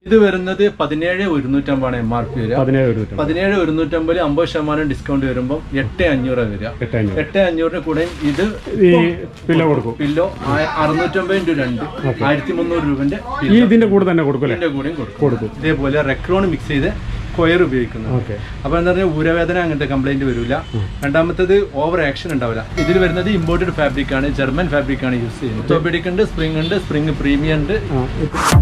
ഇത് വരുന്നത് പതിനേഴ് ഒരുന്നൂറ്റമ്പാണ് എം ആർ പി വരിക പതിനേഴ് ഒരു നൂറ്റമ്പത് പതിനേഴ് ഒരുന്നൂറ്റമ്പതിൽ അമ്പത് ശതമാനം ഡിസ്കൗണ്ട് വരുമ്പോൾ എട്ട് അഞ്ഞൂറ് വരിക എട്ട് അഞ്ഞൂറ് എട്ട് അഞ്ഞൂറിന് കൂടെ ഇത് ഈ പില്ലോ കൊടുക്കും പില്ലോ അറുന്നൂറ്റമ്പത് ഇൻറ്റു രണ്ട് ആയിരത്തി മുന്നൂറ് രൂപന്റെ ഈ ഇതിന്റെ കൂടെ തന്നെ കൊടുക്കും അല്ലേ ഇതിന്റെ കൂടെയും കൊടുക്കും കൊടുക്കും ഇതേപോലെ റെക്രോൺ മിക്സ് ചെയ്ത് കൊയർ ഉപയോഗിക്കുന്നത് ഓക്കെ അപ്പൊ എന്താ പറയുക ഊരവേദന അങ്ങനത്തെ കംപ്ലൈന്റ് വരില്ല രണ്ടാമത്തത് ഓവർ ആക്ഷൻ ഉണ്ടാവില്ല ഇതിൽ വരുന്നത് ഇമ്പോർട്ടഡ് ഫാബ്രിക് ആണ് ജർമ്മൻ ഫാബ്രിക് ആണ് യൂസ് ചെയ്യുന്നത് ഓർത്തോപെഡിക് ഉണ്ട് സ്പ്രിംഗ് ഉണ്ട് സ്പ്രിംഗ് പ്രീമിയം ഉണ്ട് ആ ഇപ്പ-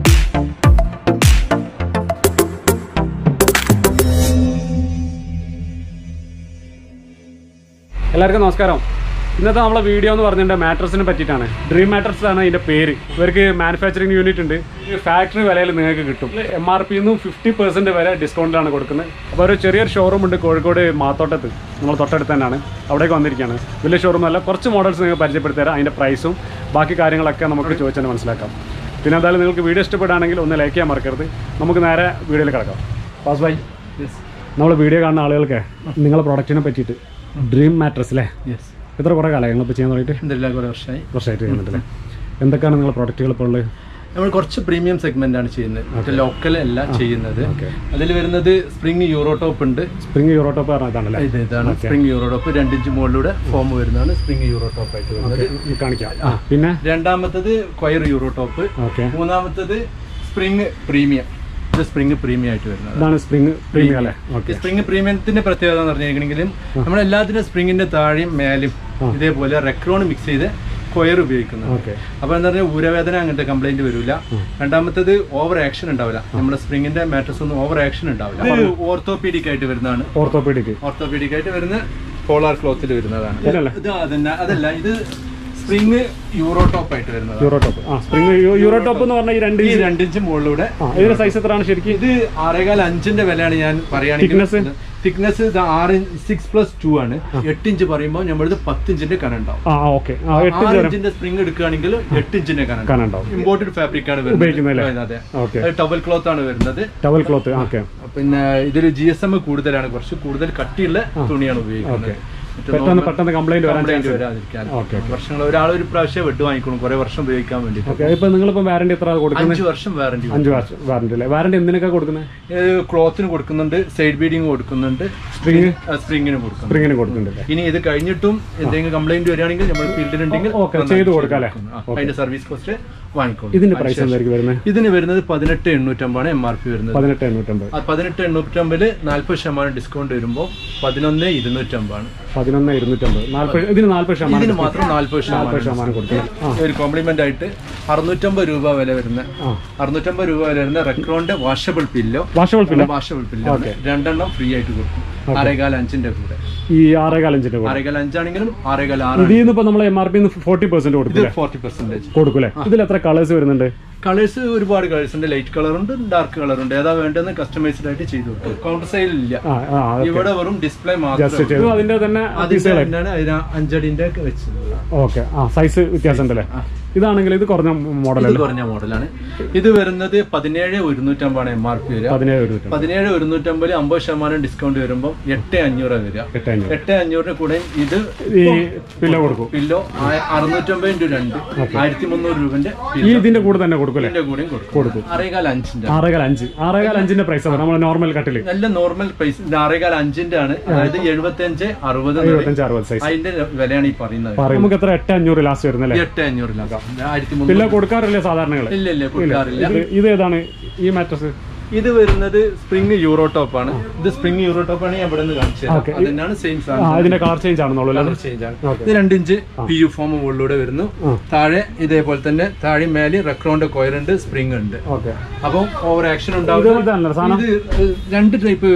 എല്ലാവർക്കും നമസ്കാരം ഇന്നത്തെ നമ്മളെ വീഡിയോ എന്ന് പറഞ്ഞിട്ട് മാട്രസിനെ പറ്റിയിട്ടാണ് ഡ്രീം മാട്രസ് ആണ് അതിന്റെ പേര് ഇവർക്ക് മാനുഫാക്ചറിങ് യൂണിറ്റ് ഉണ്ട് ഫാക്ടറി വിലയിൽ നിങ്ങൾക്ക് കിട്ടും എം ആർ പി നിന്നും ഫിഫ്റ്റി പെർസെന്റ് വരെ ഡിസ്കൗണ്ടിലാണ് കൊടുക്കുന്നത് അപ്പോൾ ഒരു ചെറിയൊരു ഷോറൂം ഉണ്ട് കോഴിക്കോട് മാത്തോട്ടത്ത് നമ്മൾ തൊട്ടടുത്ത് തന്നെയാണ് അവിടേക്ക് വന്നിരിക്കുകയാണ് വലിയ ഷോറൂം അല്ല കുറച്ച് മോഡൽസ് നിങ്ങൾക്ക് പരിചയപ്പെടുത്തി തരാം അതിന്റെ പ്രൈസും ബാക്കി കാര്യങ്ങളൊക്കെ നമുക്ക് ചോദിച്ചാൽ മനസ്സിലാക്കാം പിന്നെ എന്തായാലും നിങ്ങൾക്ക് വീഡിയോ ഇഷ്ടപ്പെടുകയാണെങ്കിൽ ഒന്ന് ലൈക്ക് ചെയ്യാൻ മറക്കരുത് നമുക്ക് നേരെ വീഡിയോയിൽ കിടക്കാം പാസ് ബൈ നമ്മൾ വീഡിയോ കാണുന്ന ആളുകൾക്ക് നിങ്ങളെ പ്രൊഡക്റ്റിനെ പറ്റിയിട്ട് ഡ്രീം മാട്രസ് അല്ലേ യെസ് എത്ര കുറേ കാലമായി നിങ്ങളിപ്പോൾ ചെയ്യാൻ തുടങ്ങിയിട്ട് എന്തെല്ലാം കുറെ വർഷമായി കുറച്ചായിട്ട് ചെയ്യുന്നുണ്ടല്ലേ എന്തൊക്കെയാണ് നിങ്ങളുടെ പ്രൊഡക്റ്റുകൾ ഇപ്പോൾ ഉള്ളത് നമ്മൾ കുറച്ച് പ്രീമിയം സെഗ്മെന്റ് ആണ് ചെയ്യുന്നത് മറ്റേ ലോക്കൽ അല്ല ചെയ്യുന്നത് ഓക്കെ അതിൽ വരുന്നത് സ്പ്രിംഗ് യൂറോടോപ്പ് ഉണ്ട് സ്പ്രിംഗ് യൂറോട്ടോപ്പ് പറഞ്ഞ ഇതാണല്ലേ ഇത് ഇതാണ് സ്പ്രിംഗ് യൂറോടോപ്പ് രണ്ടിഞ്ച് മുകളിലൂടെ ഫോം വരുന്നതാണ് സ്പ്രിംഗ് യൂറോടോപ്പ് ആയിട്ട് വരുന്നത് ഈ കാണിക്കാം ആ പിന്നെ രണ്ടാമത്തത് ക്വയർ യൂറോടോപ്പ് ഓക്കെ മൂന്നാമത്തത് സ്പ്രിംഗ് പ്രീമിയം ഇത് സ്പ്രിംഗ് പ്രീമിയം ആയിട്ട് വരുന്നത് ഇതാണ് സ്പ്രിംഗ് പ്രീമിയം അല്ലേ ഓക്കെ സ്പ്രിംഗ് പ്രീമിയത്തിന്റെ പ്രത്യേകത എന്ന് പറഞ്ഞിരിക്കണെങ്കിലും നമ്മൾ എല്ലാത്തിനും സ്പ്രിംഗിന്റെ താഴെയും മേലും ഇതേപോലെ റെക്രോൺ മിക്സ് ചെയ്ത് കൊയർ ഉപയോഗിക്കുന്നത് ഓക്കെ അപ്പൊ എന്താ പറയുക ഊരവേദന അങ്ങനത്തെ കംപ്ലൈന്റ് വരില്ല രണ്ടാമത്തത് ഓവർ ആക്ഷൻ ഉണ്ടാവില്ല നമ്മുടെ സ്പ്രിംഗിന്റെ മാട്രസ് ഒന്നും ഓവർ ആക്ഷൻ ഉണ്ടാവില്ല ഇത് ഓർത്തോപീഡിക് ആയിട്ട് വരുന്നതാണ് ഓർത്തോപീഡിക് ഓർത്തോപീഡിക് ആയിട്ട് വരുന്ന പോളാർ ക്ലോത്തിൽ വരുന്നതാണ് ഇതല്ലേ ഇത് അതന്നെ അതല്ല ഇത് സ്പ്രിംഗ് യൂറോടോപ്പ് ആയിട്ട് വരുന്നതാണ് യൂറോട്ടോപ്പ് ആ സ്പ്രിംഗ് യൂറോട്ടോപ്പ് എന്ന് പറഞ്ഞാൽ ഈ രണ്ട് ഈ രണ്ടിഞ്ച് മുകളിലൂടെ ആ ഇതിന്റെ സൈസ് എത്രയാണ് ശരിക്കും ഇത് ആറേകാൽ അഞ്ചിന്റെ വിലയാണ് ഞാൻ പറയുകയാണെങ്കിൽ Thickness? തിക്നെസ് ഇത് ആറ് സിക്സ് പ്ലസ് ടു ആണ് എട്ട് ഇഞ്ച് പറയുമ്പോൾ നമ്മളിത് പത്ത് ഇഞ്ചിന്റെ കനം ഉണ്ടാവും ആ ഓക്കെ ആ എട്ട് ആറ് ഇഞ്ചിന്റെ സ്പ്രിംഗ് എടുക്കുകയാണെങ്കിൽ എട്ട് ഇഞ്ചിന്റെ കനം ഉണ്ടാവും. കാണാനുണ്ടാവും ഇമ്പോർട്ടഡ് ഫാബ്രിക് ആണ് ഉപയോഗിക്കുന്നതല്ലേ? വരുന്നത് അതെ ഓക്കെ അത് ടവൽ ക്ലോത്ത് ആണ് വരുന്നത് ടവൽ ക്ലോത്ത് ഓക്കെ പിന്നെ ഇതൊരു ജി എസ് എം കൂടുതലാണ് കുറച്ച് കൂടുതൽ കട്ടിയുള്ള തുണിയാണ് ഉപയോഗിക്കുന്നത് മറ്റേ പെട്ടെന്ന് normal പെട്ടെന്ന് കംപ്ലൈന്റ് വരാൻ complaint വരാതിരിക്കാൻ ഓക്കെ വർഷങ്ങൾ ഒരാൾ ഒരു പ്രാവശ്യം വെഡ് വാങ്ങിക്കണം കുറെ വർഷം ഉപയോഗിക്കാൻ വേണ്ടിട്ട് ഓക്കെ ഇപ്പൊ നിങ്ങളിപ്പോ വാറണ്ടി എത്ര കൊടുക്കുന്നത് അഞ്ച് വർഷം വാറണ്ടി അഞ്ച് വർഷം വാറണ്ടി അല്ലേ വാറണ്ടി എന്തിനൊക്കെ കൊടുക്കുന്നത് ക്ലോത്തിന് കൊടുക്കുന്നുണ്ട് സൈഡ് ബീഡിങ് കൊടുക്കുന്നുണ്ട് സ്പ്രിങ് സ്പ്രിങ്ങിന് കൊടുക്കുന്നുണ്ട് സ്പ്രിങ്ങിന് കൊടുക്കുന്നുണ്ടല്ലേ ഇനി ഇത് കഴിഞ്ഞിട്ടും എന്തെങ്കിലും കംപ്ലൈന്റ് വരികയാണെങ്കിൽ നമ്മൾ ഫീൽഡിലുണ്ടെങ്കിൽ ഓക്കെ ചെയ്ത് കൊടുക്കാം അല്ലേ അതിന്റെ സർവീസ് കോസ്റ്റ് വാങ്ങിക്കോളും ഇതിന്റെ പ്രൈസ് എന്തായിരിക്കും വരുന്നത് ഇതിന് വരുന്നത് പതിനെട്ട് എണ്ണൂറ്റമ്പാണ് എം ആർ പി വരുന്നത് പതിനെട്ട് എണ്ണൂറ്റമ്പത് ആ പതിനെട്ട് എണ്ണൂറ്റമ്പതില് നാല്പത് ശതമാനം ഡിസ്കൗണ്ട് വരുമ്പോൾ പതിനൊന്ന് ഇരുന്നൂറ്റമ്പാണ് പതിനൊന്ന് ഇരുന്നൂറ്റമ്പത് നാല്പത് ഇതിന് നാല്പത് ശതമാനം ഇതിന് മാത്രം നാല്പത് നാല്പത് ശതമാനം ശതമാനം കൊടുക്കണം ആ ഒരു കോംപ്ലിമെന്റ് ആയിട്ട് അറുന്നൂറ്റമ്പത് രൂപ വില വരുന്ന ആ അറുന്നൂറ്റമ്പത് രൂപ വില വരുന്ന റെക്രോണിന്റെ വാഷബിൾ പില്ലോ വാഷബിൾ പിന്നെ വാഷബിൾ പില്ലോ രണ്ടെണ്ണം ഫ്രീ ആയിട്ട് കൊടുക്കും ആറേകാൽ അഞ്ചിന്റെ കൂടെ ഈ ആറേകാൽ അഞ്ചിന്റെ കൂടെ ആറേകാൽ അഞ്ചാണെങ്കിലും ആറേകാൽ ആറ് ഇതിൽ നിന്ന് ഇപ്പൊ നമ്മൾ M R P forty percent ഇത് കൊടുക്കില്ലേ ഫോർട്ടി പെർസെന്റേജ് കൊടുക്കൂലേ ഇതിൽ എത്ര കളേഴ്സ് വരുന്നുണ്ട് കളേഴ്സ് ഒരുപാട് കളേഴ്സ് ഉണ്ട് ലൈറ്റ് കളർ ഉണ്ട് ഡാർക്ക് കളർ ഉണ്ട് ഏതാ വേണ്ടതെന്ന് കസ്റ്റമൈസ്ഡ് ആയിട്ട് ചെയ്തു കൊടുക്കും കൗണ്ടർ സൈൽ ഇല്ല ആ ആ ഇവിടെ വെറും ഡിസ്പ്ലേ ജസ്റ്റ് മാത്രം ചെയ്തു അതിന്റെ തന്നെ അതിന്റെ തന്നെയാണ് അതിന് അഞ്ചടിന്റെ ഒക്കെ വെച്ചത് ഓക്കെ ആ സൈസ് വ്യത്യാസം ഉണ്ടല്ലേ ഇതാണെങ്കിൽ ഇത് കുറഞ്ഞ മോഡൽ ഇത് കുറഞ്ഞ മോഡലാണ് ഇത് വരുന്നത് പതിനേഴ് ഒരുന്നൂറ്റമ്പാണ് എം ആർ പി വരിക പതിനേഴ് രൂപ പതിനേഴ് ഒരുന്നൂറ്റമ്പതിൽ അമ്പത് ശതമാനം ഡിസ്കൗണ്ട് വരുമ്പോൾ എട്ട് അഞ്ഞൂറ് വരിക എട്ട് അഞ്ഞൂറ് എട്ട് അഞ്ഞൂറിന് കൂടെ ഇത് ഈ പില്ലോ കൊടുക്കും പില്ലോ അറുന്നൂറ്റമ്പത് ഇൻറ്റു രണ്ട് ആയിരത്തി മുന്നൂറ് രൂപന്റെ ഈ ഇതിന്റെ കൂടെ തന്നെ കൊടുക്കൂലേ പില്ലിന്റെ കൂടെയും കൊടുക്കും കൊടുക്കും ആറേകാൽ അഞ്ചിന്റെ ആറേകാൽ അഞ്ച് ആറേകാൽ അഞ്ചിന്റെ പ്രൈസ് ആണ് നമ്മൾ നോർമൽ കട്ടില് നല്ല നോർമൽ പ്രൈസ് ഇത് ആറേകാൽ അഞ്ചിന്റെ ആണ് അതായത് എഴുപത്തി അഞ്ച് അറുപത് ഇരുപത്തഞ്ച് അറുപത് സൈസ് അതിന്റെ വിലയാണ് ഈ പറയുന്നത് പറയും നമുക്ക് എത്ര എട്ട് അഞ്ഞൂറ് ലാസ്റ്റ് വരുന്നല്ലേ എട്ട് അഞ്ഞൂറിലാക്കാം ആയിരത്തി മുന്നൂറ് പില്ലോ കൊടുക്കാറില്ലേ സാധാരണകള് ഇല്ല ഇല്ല കൊടുക്കാറില്ല ഇത് ഇത് ഏതാണ് ഈ മാട്രസ് ഇത് വരുന്നത് സ്പ്രിംഗ് യൂറോടോപ്പ് ആണ് ഇത് സ്പ്രിംഗ് യൂറോടോപ്പ് ആണ് ഞാൻ ഇവിടെ നിന്ന് കാണിച്ചത് Okay. അതന്നെയാണ് സെയിം ആ സാധനം ഇതിന്റെ കളർ ചേഞ്ച് ആണെന്നുള്ളൂ അല്ലേ? കളർ ചേഞ്ച് ആണ് Okay. ഇത് രണ്ടിഞ്ച് പി യു ഫോം മുകളിലൂടെ വരുന്നു ആ. താഴെ ഇതേപോലെ തന്നെ താഴെ മേലെ റെക്രോണ്ട് കോയർ ഉണ്ട് സ്പ്രിംഗ് ഉണ്ട് ഓക്കെ അപ്പം ഓവർ ആക്ഷൻ ഇത് ഉണ്ടാവും ഇതാണല്ലോ സാധനം ഇത് രണ്ട് ടൈപ്പ്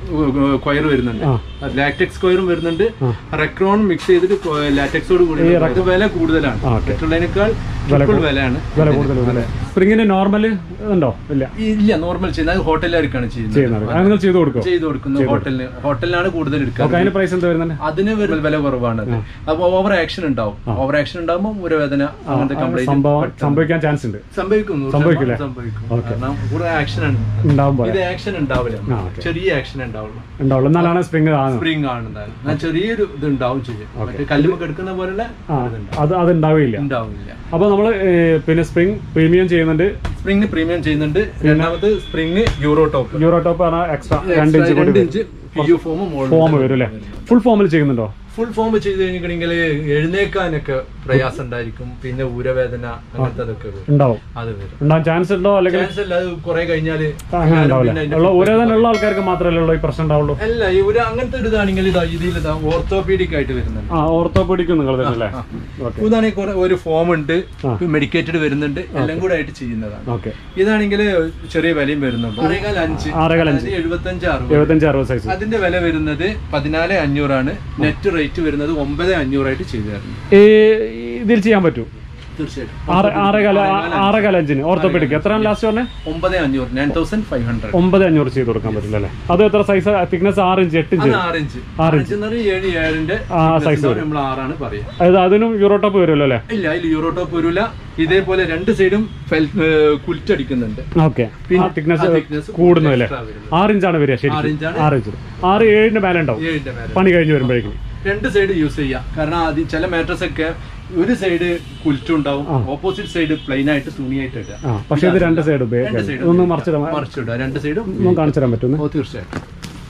കൊയർ വരുന്നുണ്ട് ആ. ലാറ്റക്സ് കൊയറും വരുന്നുണ്ട് ആ. റെക്രോൺ മിക്സ് ചെയ്തിട്ട് ലാറ്റക്സോട് കൂടി ഇത് വില കൂടുതലാണ് ആ, okay. മറ്റുള്ളതിനേക്കാൾ ട്രിപ്പിൾ വിലയാണ് വില കൂടുതൽ സ്പ്രിങ്ങിന് നോർമൽ ഉണ്ടോ ഇല്ല ഇല്ല നോർമൽ ചെയ്യുന്നത് അത് ഹോട്ടലുകാർക്കാണ് ചെയ്യുന്നത് ചെയ്യുന്നത് അത് നിങ്ങൾ ചെയ്ത് കൊടുക്കും ചെയ്തു കൊടുക്കുന്നു ഹോട്ടലിന് ഹോട്ടലിനാണ് കൂടുതൽ ഓക്കെ എടുക്കുക അതിന് പ്രൈസ് എന്താ വരുന്നത് അതിന് വരും വില കുറവാണ് അത്. അപ്പൊ ഓവർ ആക്ഷൻ ഉണ്ടാവും ഓവർ ആക്ഷൻ ഉണ്ടാകുമ്പോൾ ഊരവേദന അങ്ങനത്തെ കംപ്ലൈന്റ് സംഭവം സംഭവിക്കാൻ ചാൻസ് ഉണ്ട് സംഭവിക്കും നൂറ് സംഭവിക്കില്ലേ? ശതമാനം സംഭവിക്കും കാരണം കുറെ ആക്ഷൻ ആണ് ഉണ്ടാവുമ്പോൾ ഇത് ആക്ഷൻ ഉണ്ടാവില്ല ആ, okay. ചെറിയ ആക്ഷൻ ഉണ്ടാവുള്ളൂ ഉണ്ടാവുള്ളൂ എന്നാലാണ് സ്പ്രിങ് കാണുന്നത് സ്പ്രിംഗ് ആണ് എന്തായാലും എന്നാൽ ചെറിയൊരു ഇത് ഉണ്ടാവും ചെയ്യും മറ്റേ കല്ലുമൊക്കെ എടുക്കുന്ന പോലുള്ള ആ അത് അത് ഉണ്ടാവുകയില്ല ഉണ്ടാവില്ല അപ്പൊ നമ്മൾ പിന്നെ സ്പ്രിംഗ് പ്രീമിയം ചെയ്യുന്ന ചെയ്യുന്നുണ്ട് സ്പ്രിങ് പ്രീമിയം ചെയ്യുന്നുണ്ട് രണ്ടാമത് spring euro top euro top പറഞ്ഞാൽ എക്സ്ട്രാ രണ്ട് ഇഞ്ച് കൂടി രണ്ട് inch P U foam foam വരും അല്ലേ ഫുൾ ഫോമിൽ ചെയ്യുന്നുണ്ടോ ഫുൾ ഫോം ചെയ്ത് കഴിഞ്ഞിട്ടുണ്ടെങ്കിൽ എഴുന്നേക്കാനൊക്കെ പ്രയാസം ഉണ്ടായിരിക്കും പിന്നെ ഊരവേദന അങ്ങനത്തെ അതൊക്കെ വരും ഉണ്ടാവും അത് വരും ഉണ്ടാവും ചാൻസ് ഉണ്ടോ അല്ലെങ്കിൽ ചാൻസ് അല്ല അത് കുറെ കഴിഞ്ഞാല് അങ്ങനെ ഉണ്ടാവില്ല പിന്നെ അതിന്റെ ഉള്ള ഒരേ തന്നെ ഉള്ള ആൾക്കാർക്ക് മാത്രമല്ലേ ഉള്ളൂ ഈ പ്രശ്നം ഉണ്ടാവുള്ളൂ അല്ല ഈ ഒരു അങ്ങനത്തെ ഒരു ഇതാണെങ്കിൽ ഇതാ ഇതിൽ ഇതാ ഓർത്തോപീഡിക് ആയിട്ട് വരുന്നുണ്ട് ആ ഓർത്തോപീഡിക്കും നിങ്ങൾ തന്നെയല്ലേ ഓക്കെ ഇതാണെങ്കിൽ കുറെ ഒരു ഫോം ഉണ്ട് ആ. മെഡിക്കേറ്റഡ് വരുന്നുണ്ട് എല്ലാം കൂടെ ആയിട്ട് ചെയ്യുന്നതാണ് ഓക്കെ ഇതാണെങ്കിൽ ചെറിയ വിലയും വരുന്നുണ്ട് ആറേകാൽ അഞ്ച് ആറേകാൽ അതായത് എഴുപത്തഞ്ച് അറുപത് എഴുപത്തഞ്ച് അറുപത് സൈസ് അതിന്റെ വില വരുന്നത് പതിനാല് അഞ്ഞൂറാണ് നെറ്റ് റേറ്റ് വരുന്നത് ഒമ്പത് അഞ്ഞൂറായിട്ട് ചെയ്തു തരുന്നു ഈ ഇതിൽ ചെയ്യാൻ പറ്റൂ തീർച്ചയായിട്ടും ആറ് ആറേകാല ആറേകാല അഞ്ചിന് ഓർത്തോപീഡിക് എത്രയാണ് ലാസ്റ്റ് പറഞ്ഞേ ഒമ്പത് അഞ്ഞൂറ് നയൻ തൗസൻഡ് ഫൈവ് ഹൺഡ്രഡ് ഒമ്പത് അഞ്ഞൂറ് ചെയ്ത് കൊടുക്കാൻ പറ്റില്ല അല്ലേ അത് എത്ര സൈസ് തിക്നെസ് ആറ് ഇഞ്ച് എട്ട് ഇഞ്ച് അത് ആറ് ഇഞ്ച് ആറ് ഇഞ്ച് എന്ന് പറഞ്ഞാൽ ഏഴ് ഏഴിന്റെ ആ thickness സൈസ് ആണ് നമ്മൾ ആറാണ് പറയാ അതായത് അതിനും യൂറോ ടോപ്പ് വരുമല്ലോ അല്ലേ ഇല്ല അതിൽ യൂറോ ടോപ്പ് വരില്ല ഇതേപോലെ രണ്ട് സൈഡും കുലിച്ചടിക്കുന്നുണ്ട് ഓക്കെ പിന്നെ തിക്നെസ് ആ thickness കൂടുന്നതല്ലേ extra വരുന്നത്. ആറ് ഇഞ്ചാണ് വരിക ശരി ആറ് ഇഞ്ചാണ് ആറ് ഇഞ്ച് ആറ് ഏഴിന്റെ മേലെ ഉണ്ടാവും ഏഴിന്റെ മേലെ പണി കഴിഞ്ഞ് വരുമ്പോഴേക്കും രണ്ട് സൈഡ് യൂസ് ചെയ്യാം കാരണം ആദ്യം ചില മാട്രസ് ഒക്കെ ഒരു സൈഡ് കുലിച്ചുണ്ടാവും ഓപ്പോസിറ്റ് സൈഡ് പ്ലെയിൻ ആയിട്ട് തുണിയായിട്ട് ഇടുക ആ പക്ഷെ ഇത് രണ്ട് സൈഡ് രണ്ട് ഉപയോഗിക്കാം സൈഡ് ഒന്ന് മറിച്ചിടാൻ മറിച്ചിടുക രണ്ട് സൈഡും ഒന്ന് കാണിച്ചു തരാൻ പറ്റുന്നു ഓ തീർച്ചയായിട്ടും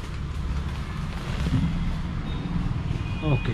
ഓക്കെ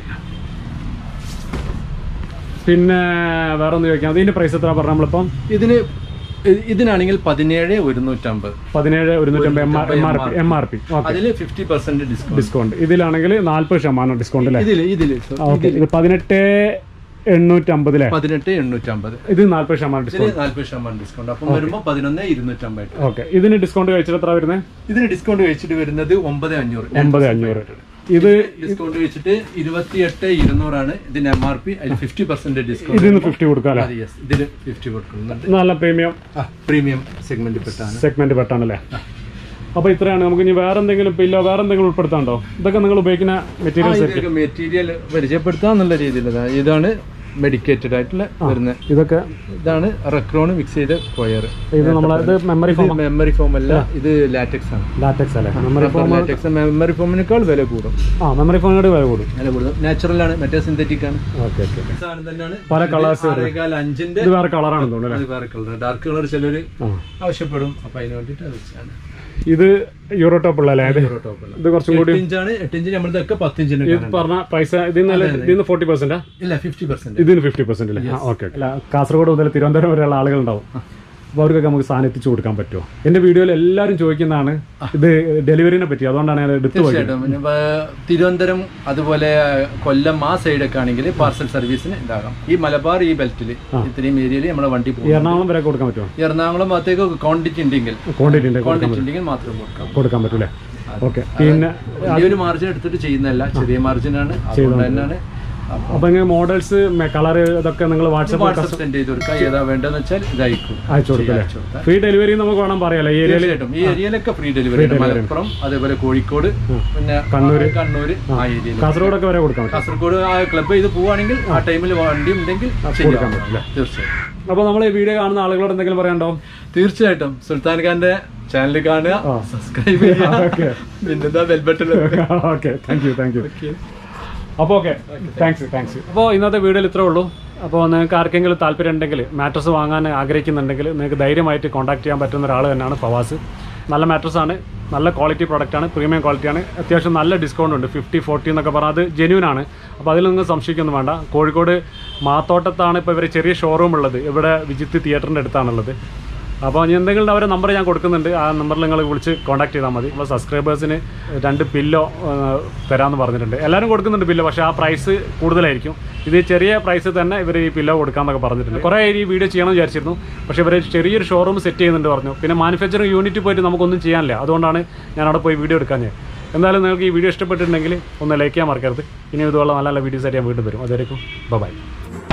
പിന്നെ വേറെ ഒന്ന് ചോദിക്കാം അതിന്റെ പ്രൈസ് എത്ര പറഞ്ഞു നമ്മളിപ്പം ഇതിന് ഇ- ഇതിനാണെങ്കിൽ പതിനേഴ് ഒരുന്നൂറ്റമ്പത് പതിനേഴ് ഒരുന്നൂറ്റമ്പത് M R M R P M R P okay അതിൽ ഫിഫ്റ്റി പെർസെന്റ് ഡിസ്കൗണ്ട് ഡിസ്കൗണ്ട് ഇതിലാണെങ്കിൽ നാല്പത് ശതമാനം ഡിസ്കൗണ്ട് അല്ലേ ഇതില് ഇതില് ഓക്കെ ഇത് പതിനെട്ട് എണ്ണൂറ്റമ്പത് അല്ലേ പതിനെട്ട് എണ്ണൂറ്റമ്പത് ഇത് നാല്പത് ശതമാനം ഇതിന് ഡിസ്കൗണ്ട് നാല്പത് ശതമാനം ഡിസ്കൗണ്ട് അപ്പം വരുമ്പോൾ പതിനൊന്ന് ഇരുന്നൂറ്റമ്പത് ഓക്കെ ഇതിന് ഡിസ്കൗണ്ട് കഴിച്ചിട്ട് എത്ര വരുന്നത് ഇതിന് ഡിസ്കൗണ്ട് കഴിച്ചിട്ട് വരുന്നത് ഒമ്പത് അഞ്ഞൂറ് ഒമ്പത് അഞ്ഞൂറ് ഇത് ഡിസ്കൗണ്ട് വെച്ചിട്ട് ഇരുപത്തിയെട്ട് ഇരുന്നൂറാണ് ഇതിന് എം ആർ പി അതിൽ ഫിഫ്റ്റി പെർസെന്റ് ഡിസ്കൗണ്ട് ഇതിന് ഫിഫ്റ്റി കൊടുക്കാം അല്ലേ അത് യെസ് ഇതിൽ ഫിഫ്റ്റി കൊടുക്കുന്നുണ്ട് നല്ല പ്രീമിയം പ്രീമിയം സെഗ്മെന്റ് പെട്ടാണ് സെഗ്മെന്റ് പെട്ടാണല്ലേ അപ്പൊ ഇത്രയാണ് നമുക്ക് ഇനി വേറെ എന്തെങ്കിലും പില്ലോ വേറെ എന്തെങ്കിലും ഉൾപ്പെടുത്താണ്ടോ ഇതൊക്കെ നിങ്ങൾ ഉപയോഗിക്കുന്ന മെറ്റീരിയൽസ് മെറ്റീരിയൽ പരിചയപ്പെടുത്താന്നുള്ള രീതിയിൽ ഇതാണ് മെഡിക്കേറ്റഡ് ആയിട്ടുള്ള വരുന്ന ഇതൊക്കെ ഇതാണ് റെക്രോൺ മിക്സ് ചെയ്ത കൊയർ ഇത് നമ്മളെ ഇത് മെമ്മറി ഫോം മെമ്മറി ഫോം അല്ല ഇത് ലാറ്റക്സ് ആണ് ലാറ്റക്സ് അല്ലേ മെമ്മറി ഫോം ലാറ്റക്സ് മെമ്മറി ഫോമിനേക്കാൾ വില കൂടും ആ മെമ്മറി ഫോമിനോട് വില കൂടും വില കൂടുതൽ നാച്ചുറൽ ആണ് മറ്റേ സിന്തറ്റിക് ആണ് ഓക്കെ ഓക്കെ സാധനം തന്നെയാണ് പല colours ആറേകാൽ അഞ്ചിന്റെ ഇത് വേറെ കളറാണ് തോന്നുന്നു അത് വേറെ കളർ ഡാർക്ക് കളർ ചിലര് ആ ആവശ്യപ്പെടും അപ്പൊ അതിന് വേണ്ടിട്ട് അത് വെച്ചാണ് ഇത് യൂറോ ടോപ്പ് ഉള്ള അല്ലേ ഇത് Euro top ഉള്ളത്. ഇത് കുറച്ചും കൂടി എട്ട് ഇഞ്ചാണ് എട്ട് ഇഞ്ച് നമ്മളിതൊക്കെ പത്ത് ഇഞ്ചിന് ഇത് പറഞ്ഞ പൈസ ഇതിൽ നിന്ന് ഇതിന്ന് ഫോർട്ടി പെർസെന്റാ ഇല്ല ഫിഫ്റ്റി പെർസെന്റ് ഇതിന് ഫിഫ്റ്റി പെർസെന്റ് അല്ലേ ഓക്കെ അല്ല കാസർഗോഡ് മുതൽ തിരുവനന്തപുരം വരെയുള്ള ആളുകളുണ്ടാവും അപ്പോൾ അവർക്കൊക്കെ നമുക്ക് സാധനം എത്തിച്ചു കൊടുക്കാൻ പറ്റുമോ എൻ്റെ വീഡിയോയിൽ എല്ലാവരും ചോദിക്കുന്നതാണ് ഇത് ഡെലിവറിനെ പറ്റി അതുകൊണ്ടാണ് ഞാൻ എടുത്തു പോയത് തീർച്ചയായിട്ടും പിന്നെ ഇപ്പൊ തിരുവനന്തപുരം അതുപോലെ കൊല്ലം ആ സൈഡൊക്കെ ആണെങ്കിൽ പാർസൽ സർവീസിന് ഉണ്ടാകാം ഈ മലബാർ ഈ ബെൽറ്റിൽ ഇത്രയും ഏരിയയിൽ നമ്മളെ വണ്ടി പോകും എറണാകുളം വരെ കൊടുക്കാൻ പറ്റുമോ എറണാകുളം ഭാഗത്തേക്ക് ക്വാണ്ടിറ്റി ഉണ്ടെങ്കിൽ ക്വാണ്ടിറ്റി ഉണ്ട് ക്വാണ്ടിറ്റി ഉണ്ടെങ്കിൽ മാത്രം കൊടുക്കാം കൊടുക്കാൻ പറ്റൂലേ ഓക്കെ പിന്നെ വലിയൊരു മാർജിൻ എടുത്തിട്ട് ചെയ്യുന്നതല്ല ചെറിയ മാർജിനാണ് അതുകൊണ്ട് തന്നെയാണ് അപ്പൊ ഇങ്ങനെ മോഡൽസ് കളർ ഇതൊക്കെ നിങ്ങൾ വാട്സപ്പ് വാട്സപ്പ് സെൻഡ് ചെയ്ത് കൊടുക്കുക ഏതാ വേണ്ടതെന്ന് വെച്ചാൽ ഇതായിരിക്കും അയച്ചു കൊടുക്കല്ലേ അയച്ചു കൊടുക്കാം. ഫ്രീ ഡെലിവറി നമുക്ക് വേണം പറയാലോ ഈ ഏരിയയിൽ തീർച്ചയായിട്ടും ഈ ഏരിയയിലൊക്കെ ഫ്രീ ഡെലിവറി ഉണ്ട് മലപ്പുറം അതേപോലെ കോഴിക്കോട് പിന്നെ കണ്ണൂര്. കണ്ണൂര് ആ ഏരിയയിൽ കാസർഗോഡൊക്കെ വരെ കൊടുക്കാൻ പറ്റും കാസർഗോഡ് ആ ക്ലബ് ചെയ്ത് പോവാണെങ്കിൽ ആ ടൈമിൽ വണ്ടി ഉണ്ടെങ്കിൽ ചെയ്യാൻ പറ്റില്ല തീർച്ചയായും അപ്പൊ നമ്മൾ ഈ വീഡിയോ കാണുന്ന ആളുകളോട് എന്തെങ്കിലും പറയാനുണ്ടോ തീർച്ചയായിട്ടും സുൽത്താൻ ഖാന്റെ ചാനൽ കാണുക സബ്സ്ക്രൈബ് ചെയ്യുക ഓക്കെ പിന്നെന്താ bell button okay thank you thank you അപ്പോൾ ഓക്കെ താങ്ക്സ് താങ്ക്സ് അപ്പോൾ ഇന്നത്തെ വീഡിയോയിൽ ഇത്രേ ഉള്ളൂ അപ്പോൾ നിങ്ങൾക്ക് ആർക്കെങ്കിലും താല്പര്യം ഉണ്ടെങ്കിൽ മാട്രസ് വാങ്ങാൻ ആഗ്രഹിക്കുന്നുണ്ടെങ്കിൽ നിങ്ങൾക്ക് ധൈര്യമായിട്ട് കോൺടാക്ട് ചെയ്യാൻ പറ്റുന്ന ഒരാൾ തന്നെയാണ് ഫവാസ് നല്ല മാട്രസ് ആണ് നല്ല ക്വാളിറ്റി പ്രോഡക്റ്റ് ആണ് പ്രീമിയം ക്വാളിറ്റിയാണ് അത്യാവശ്യം നല്ല ഡിസ്കൗണ്ട് ഉണ്ട് ഫിഫ്റ്റി ഫോർട്ടി എന്നൊക്കെ പറഞ്ഞാൽ അത് ജെന്യൂൻ ആണ് അപ്പോൾ അതിൽ നിങ്ങൾ സംശയിക്കൊന്നും വേണ്ട കോഴിക്കോട് മാത്തോട്ടത്താണ് ഇപ്പോൾ ഇവർ ചെറിയ ഷോറൂം ഉള്ളത് ഇവിടെ വിജിത്ത് തിയേറ്ററിൻ്റെ അടുത്താണുള്ളത് അപ്പോൾ ഇനി എന്തെങ്കിലും അവരെ നമ്പർ ഞാൻ കൊടുക്കുന്നുണ്ട് ആ നമ്പറിൽ നിങ്ങൾ വിളിച്ച് കോൺടാക്ട് ചെയ്താൽ മതി നമ്മൾ സബ്സ്ക്രൈബേഴ്സിന് രണ്ട് പില്ലോ തരാമെന്ന് പറഞ്ഞിട്ടുണ്ട് എല്ലാവരും കൊടുക്കുന്നുണ്ട് പില്ലോ പക്ഷേ ആ പ്രൈസ് കൂടുതലായിരിക്കും ഇത് ചെറിയ പ്രൈസ് തന്നെ ഇവർ ഈ പില്ലോ കൊടുക്കാമെന്നൊക്കെ പറഞ്ഞിട്ടുണ്ട് കുറേ ഈ വീഡിയോ ചെയ്യണമെന്ന് വിചാരിച്ചിരുന്നു പക്ഷേ ഇവർ ചെറിയൊരു ഷോറൂം സെറ്റ് ചെയ്യുന്നുണ്ട് പറഞ്ഞു പിന്നെ മാനുഫാക്ചറിങ് യൂണിറ്റ് പോയിട്ട് നമുക്കൊന്നും ചെയ്യാനില്ല അതുകൊണ്ടാണ് ഞാൻ അവിടെ പോയി വീഡിയോ എടുക്കാൻ എന്തായാലും നിങ്ങൾക്ക് ഈ വീഡിയോ ഇഷ്ടപ്പെട്ടിട്ടുണ്ടെങ്കിൽ ഒന്ന് ലൈക്ക് ചെയ്യാൻ മറക്കരുത് ഇനി ഇതുപോലെ നല്ല നല്ല വീഡിയോസ് ആയിട്ട് ഞാൻ വീണ്ടും വരും അതുവരെയും ബൈ